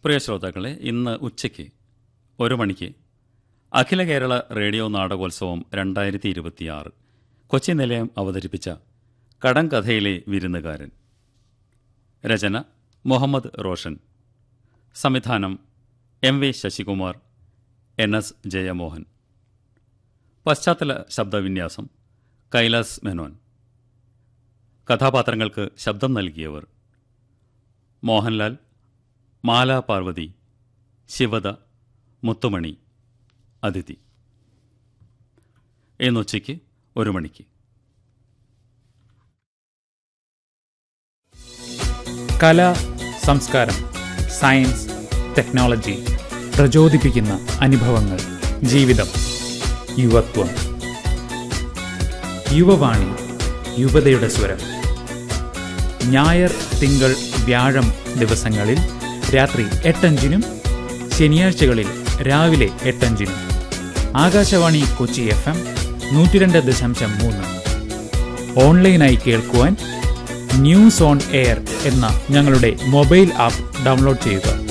പ്രിയ ശ്രോതാക്കളെ ഇന്ന് ഉച്ചയ്ക്ക് ഒരു മണിക്ക് അഖില കേരള റേഡിയോ നാടകോത്സവം രണ്ടായിരത്തി ഇരുപത്തിയാറ് കൊച്ചി നിലയം അവതരിപ്പിച്ച കടങ്കഥയിലെ വിരുന്നുകാരൻ രചന മുഹമ്മദ് റോഷൻ സംവിധാനം M V Sasikumar N S Jayamohan പശ്ചാത്തല ശബ്ദവിന്യാസം കൈലാസ് മേനോൻ കഥാപാത്രങ്ങൾക്ക് ശബ്ദം നൽകിയവർ മോഹൻലാൽ മാല പാർവതി ശിവദ മുത്തുമണി അതിഥി ഇന്നുച്ചയ്ക്ക് ഒരു മണിക്ക് കല സംസ്കാരം സയൻസ് ടെക്നോളജി പ്രചോദിപ്പിക്കുന്ന അനുഭവങ്ങൾ ജീവിതം യുവത്വം യുവവാണി യുവതയുടെ സ്വരം ഞായർ തിങ്കൾ വ്യാഴം ദിവസങ്ങളിൽ രാത്രി എട്ടഞ്ചിനും ശനിയാഴ്ചകളിൽ രാവിലെ എട്ടഞ്ചിനും ആകാശവാണി കൊച്ചി എഫ് എം നൂറ്റിരണ്ട് ദശാംശം മൂന്ന് ഓൺലൈനായി കേൾക്കുവാൻ ന്യൂസ് ഓൺ എയർ എന്ന ഞങ്ങളുടെ മൊബൈൽ ആപ്പ് ഡൗൺലോഡ് ചെയ്യുക